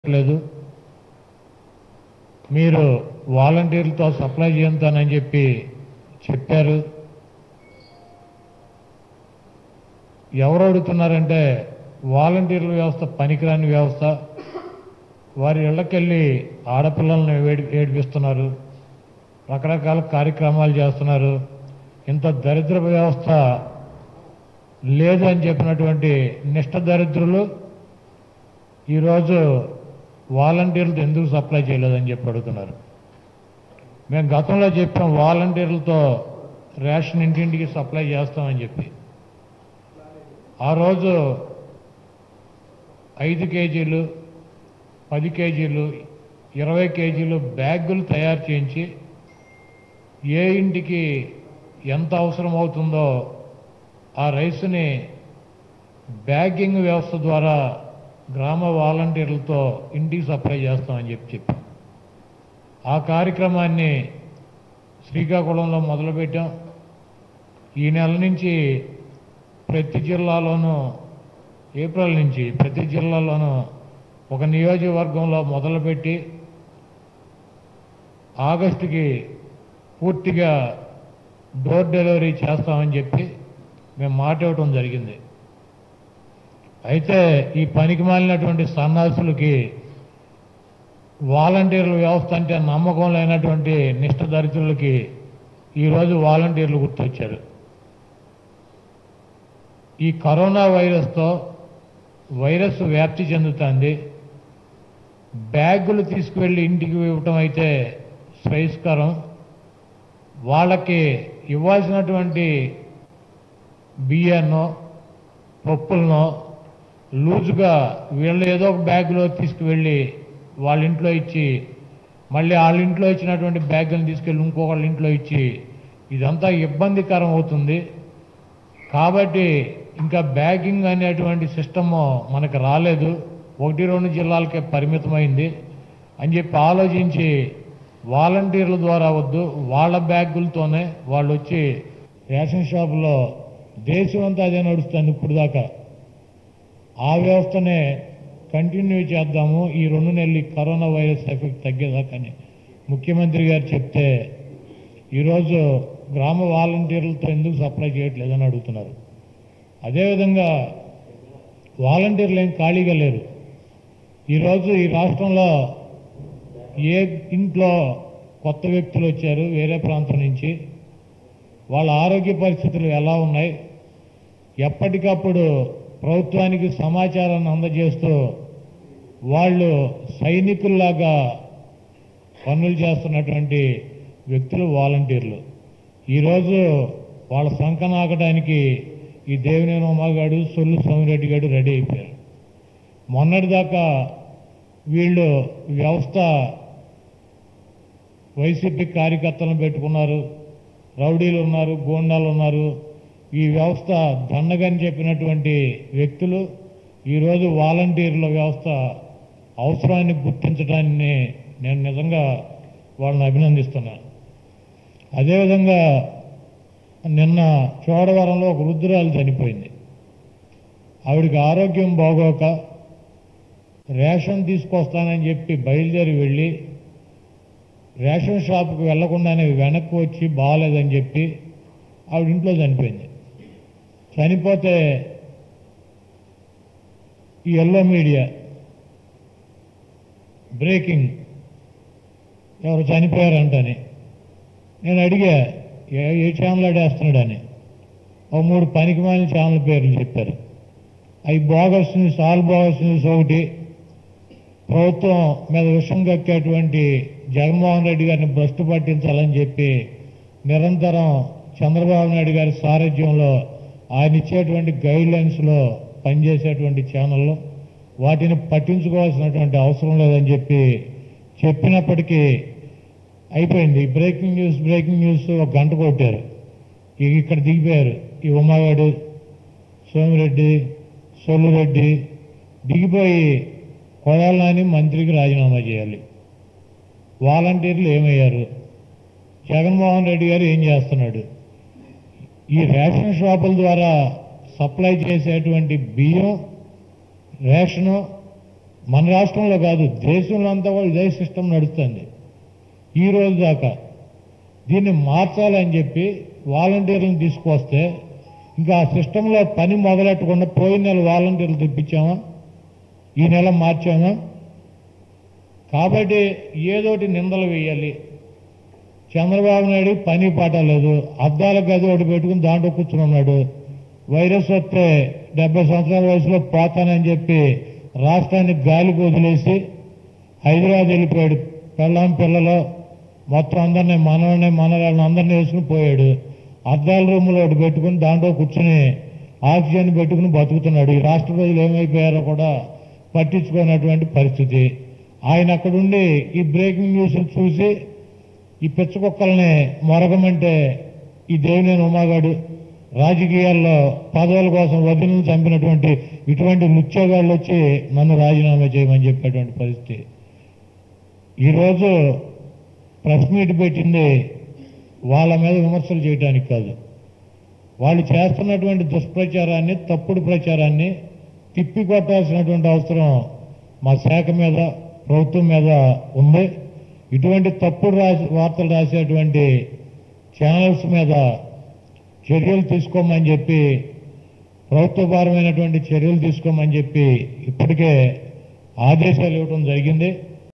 లేదు మీరు వాలంటీర్లతో సప్లై చేస్తానని చెప్పి చెప్పారు ఎవరు అడుగుతున్నారంటే వాలంటీర్ల వ్యవస్థ పనికిరాని వ్యవస్థ వారి ఇళ్ళకెళ్ళి ఆడపిల్లల్ని వేడి ఏడిపిస్తున్నారు రకరకాల కార్యక్రమాలు చేస్తున్నారు ఇంత దరిద్ర వ్యవస్థ లేదు అని చెప్పినటువంటి నిష్ఠ దరిద్రులు ఈరోజు వాలంటీర్లతో ఎందుకు సప్లై చేయలేదని చెప్పి అడుగుతున్నారు మేము గతంలో చెప్పాం వాలంటీర్లతో రేషన్ ఇంటింటికి సప్లై చేస్తామని చెప్పి ఆ రోజు ఐదు కేజీలు పది కేజీలు ఇరవై కేజీలు బ్యాగులు తయారు చేయించి ఏ ఇంటికి ఎంత అవసరం అవుతుందో ఆ రైస్ని బ్యాగింగ్ వ్యవస్థ ద్వారా గ్రామ వాలంటీర్లతో ఇంటికి సప్లై చేస్తామని చెప్పి చెప్పాం ఆ కార్యక్రమాన్ని శ్రీకాకుళంలో మొదలుపెట్టాం ఈ నెల నుంచి ప్రతి జిల్లాలోనూ ఏప్రిల్ నుంచి ప్రతి జిల్లాలోనూ ఒక నియోజకవర్గంలో మొదలుపెట్టి ఆగస్టుకి పూర్తిగా డోర్ డెలివరీ చేస్తామని చెప్పి మేము మాట ఇవ్వటం జరిగింది అయితే ఈ పనికి మాలినటువంటి సన్నాసులకి వాలంటీర్ల వ్యవస్థ అంటే నమ్మకం లేనటువంటి నిష్ఠ దరిద్రులకి ఈరోజు వాలంటీర్లు గుర్తొచ్చారు ఈ కరోనా వైరస్తో వైరస్ వ్యాప్తి చెందుతుంది బ్యాగులు తీసుకువెళ్ళి ఇంటికి ఇవ్వటం అయితే శ్రేయస్కరం వాళ్ళకి ఇవ్వాల్సినటువంటి బియ్యాన్నో పప్పులనో లూజుగా వీళ్ళు ఏదో ఒక బ్యాగ్లో తీసుకువెళ్ళి వాళ్ళ ఇంట్లో ఇచ్చి మళ్ళీ వాళ్ళ ఇంట్లో ఇచ్చినటువంటి బ్యాగులను తీసుకెళ్ళి ఇంకొకళ్ళ ఇంట్లో ఇచ్చి ఇదంతా ఇబ్బందికరం అవుతుంది కాబట్టి ఇంకా బ్యాగింగ్ అనేటువంటి సిస్టమ్ మనకు రాలేదు ఒకటి రెండు జిల్లాలకే పరిమితమైంది అని చెప్పి ఆలోచించి వాలంటీర్ల ద్వారా వద్దు వాళ్ళ బ్యాగులతోనే వాళ్ళు వచ్చి రేషన్ షాపులో దేశం అంతా అదే నడుస్తుంది ఇప్పుడు దాకా ఆ వ్యవస్థనే కంటిన్యూ చేద్దాము ఈ రెండు నెలలు ఈ కరోనా వైరస్ ఎఫెక్ట్ తగ్గేదాకని ముఖ్యమంత్రి గారు చెప్తే ఈరోజు గ్రామ వాలంటీర్లతో ఎందుకు సప్లై చేయట్లేదని అడుగుతున్నారు అదేవిధంగా వాలంటీర్లు ఏం ఖాళీగా లేరు ఈరోజు ఈ రాష్ట్రంలో ఏ ఇంట్లో కొత్త వ్యక్తులు వచ్చారు వేరే ప్రాంతం నుంచి వాళ్ళ ఆరోగ్య పరిస్థితులు ఎలా ఉన్నాయి ఎప్పటికప్పుడు ప్రభుత్వానికి సమాచారాన్ని అందజేస్తూ వాళ్ళు సైనికుల్లాగా పనులు చేస్తున్నటువంటి వ్యక్తులు వాలంటీర్లు ఈరోజు వాళ్ళ సంకనాకడానికి ఈ దేవినేని ఉమాగాడు సొల్లు సోమిరెడ్డి గారు రెడీ అయిపోయారు మొన్నటిదాకా వీళ్ళు వ్యవస్థ వైసీపీ కార్యకర్తలను పెట్టుకున్నారు రౌడీలు ఉన్నారు గోండాలు ఉన్నారు ఈ వ్యవస్థ దండగని చెప్పినటువంటి వ్యక్తులు ఈరోజు వాలంటీర్ల వ్యవస్థ అవసరాన్ని గుర్తించడాన్ని నేను నిజంగా వాళ్ళని అభినందిస్తున్నాను అదేవిధంగా నిన్న చోడవరంలో ఒక వృద్ధురాలు చనిపోయింది ఆవిడకి ఆరోగ్యం బాగోక రేషన్ తీసుకొస్తానని చెప్పి బయలుదేరి వెళ్ళి రేషన్ షాప్కి వెళ్లకుండానే వెనక్కి వచ్చి బాగాలేదని చెప్పి ఆవిడ ఇంట్లో చనిపోయింది చనిపోతే ఈ ఎల్లో మీడియా బ్రేకింగ్ ఎవరు చనిపోయారంటని నేను అడిగా ఏ ఏ ఛానల్ అడేస్తున్నాడని ఓ మూడు పనికిమాలిన ఛానల్ పేర్లు చెప్పారు అవి bogus news all bogus news ఒకటి ప్రభుత్వం మీద విషం కక్కేటువంటి జగన్మోహన్ రెడ్డి గారిని భ్రష్టు పట్టించాలని చెప్పి నిరంతరం చంద్రబాబు నాయుడు గారి సారథ్యంలో ఆయన ఇచ్చేటువంటి గైడ్ లైన్స్లో పనిచేసేటువంటి ఛానళ్ళు వాటిని పట్టించుకోవాల్సినటువంటి అవసరం లేదని చెప్పి చెప్పినప్పటికీ అయిపోయింది బ్రేకింగ్ న్యూస్ బ్రేకింగ్ న్యూస్ ఒక గంట కొట్టారు ఇక ఇక్కడ దిగిపోయారు ఈ ఉమాగాడు సోమిరెడ్డి సొల్లురెడ్డి దిగిపోయి కొడాలని మంత్రికి రాజీనామా చేయాలి వాలంటీర్లు ఏమయ్యారు జగన్మోహన్ రెడ్డి గారు ఏం చేస్తున్నాడు ఈ రేషన్ షాపుల ద్వారా సప్లై చేసేటువంటి బియ్యం రేషను మన రాష్ట్రంలో కాదు దేశంలో అంతా కూడా ఇదే సిస్టమ్ నడుస్తుంది ఈ రోజు దాకా దీన్ని మార్చాలని చెప్పి వాలంటీర్లను తీసుకొస్తే ఇంకా ఆ సిస్టంలో పని మొదలెట్టకుండా పోయిన నెల వాలంటీర్లు తెప్పించామా ఈ నెల మార్చామా కాబట్టి ఏదోటి నిందలు వేయాలి చంద్రబాబు నాయుడు పని పాట లేదు అద్దాల గది ఒకటి పెట్టుకుని దాంట్లో కూర్చుని ఉన్నాడు వైరస్ వస్తే డెబ్బై సంవత్సరాల వయసులో పోతానని చెప్పి రాష్ట్రాన్ని గాలికి వదిలేసి హైదరాబాద్ వెళ్ళిపోయాడు పెళ్ళాం పిల్లలు మొత్తం అందరినీ మనవని మనరాళ్ళని అందరినీ వేసుకుని పోయాడు అద్దాల రూములో ఒకటి పెట్టుకుని దాంట్లో కూర్చుని ఆక్సిజన్ పెట్టుకుని బతుకుతున్నాడు ఈ రాష్ట్ర ప్రజలు ఏమైపోయారో కూడా పట్టించుకున్నటువంటి పరిస్థితి ఆయన అక్కడుండి ఈ బ్రేకింగ్ న్యూస్ చూసి ఈ పిచ్చకుక్కల్ని మొరగమంటే ఈ దేవినేని ఉమాగాడు రాజకీయాల్లో పదవుల కోసం వదిలిని చంపినటువంటి ఇటువంటి నృత్యోగాళ్ళు వచ్చి నన్ను రాజీనామా చేయమని చెప్పేటువంటి పరిస్థితి ఈరోజు ప్రెస్ మీట్ పెట్టింది వాళ్ళ మీద విమర్శలు చేయడానికి కాదు వాళ్ళు చేస్తున్నటువంటి దుష్ప్రచారాన్ని తప్పుడు ప్రచారాన్ని తిప్పికొట్టాల్సినటువంటి అవసరం మా శాఖ మీద ప్రభుత్వం మీద ఉంది ఇటువంటి తప్పుడు రాసి వార్తలు రాసేటువంటి ఛానల్స్ మీద చర్యలు తీసుకోమని చెప్పి ప్రభుత్వపరమైనటువంటి చర్యలు తీసుకోమని చెప్పి ఇప్పటికే ఆదేశాలు ఇవ్వడం జరిగింది